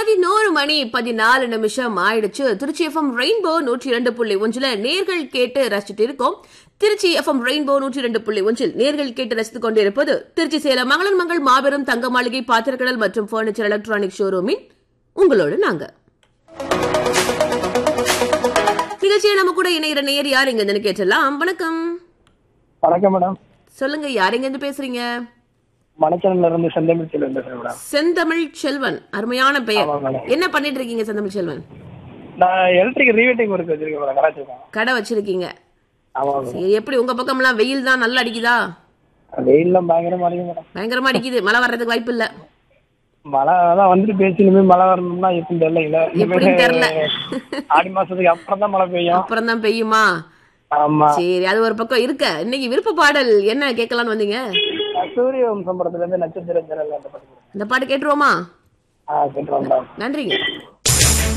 பதினோரு மணி பதினாலு நிமிஷம் ஆயிடுச்சு திருச்சி எஃப்எம் ரெயின்போ நூற்றி இரண்டு புள்ளி ஒன்றுல நேர்கள் கேட்டு ரசிச்சுட்டு இருக்கோம் திருச்சி எஃப்எம் ரெயின்போ நூற்றி இரண்டு புள்ளி ஒன்றில் நேர்கள் கேட்டு ரசித்துக் கொண்டிருப்பது திருச்சி சேலம் மங்களன் மங்கள் மாபெரும் தங்க மாளிகை பாத்திரக்கடல் மற்றும் பர்னிச்சர் எலக்ட்ரானிக் ஷோரூமின் உங்களோடு நாங்க நிகழ்ச்சியில் நம்ம கூட இணையிற நேர் யார் இங்க இருந்து கேட்டலாம் வணக்கம் வணக்கம் மேடம் சொல்லுங்க யார் இங்க இருந்து பேசுறீங்க மணச்சனில் இருந்து செந்தமிழ் செல்வன் பேசுறேன் மேடம் செந்தமிழ் செல்வன் அருமையான பெயர் ஆமா மேடம் என்ன பண்ணிட்டு இருக்கீங்க செந்தமிழ் செல்வன் நான் எலக்ட்ரிக் ரீவேட்டிங் ஒர்க் வச்சிருக்கேன் மேடம் கடை வச்சிருக்கேன் கடை வச்சிருக்கீங்க ஆமா மேடம் சரி எப்படி உங்க பக்கம்லாம் வெயில் தான் நல்லா அடிக்குதா வெயில்லாம் பயங்கரமா இருக்கு மேடம் பயங்கரமா அடிக்குது மழை வர்றதுக்கு வாய்ப்பு இல்ல மழை அதான் வந்துட்டு பேசி இனிமே மழை வரணும்னா எப்படின்னு தெரியல எப்படின்னு தெரியல. ஆடி மாசத்துக்கு அப்புறம் தான் மழை பெய்யும் அப்புறம் தான் பெய்யுமா ஆமா சரி அது ஒரு பக்கம் இருக்க இன்னைக்கு விருப்ப பாடல் என்ன கேட்கலாம்னு வந்தீங்க சூரிய வம்சம் படத்துல இருந்து நட்சத்திர ஜன்னல் அந்த படம் இந்த பாட்டு கேட்டுருவோமா ஆ கேட்டுருவோம் மேடம் நன்றிங்க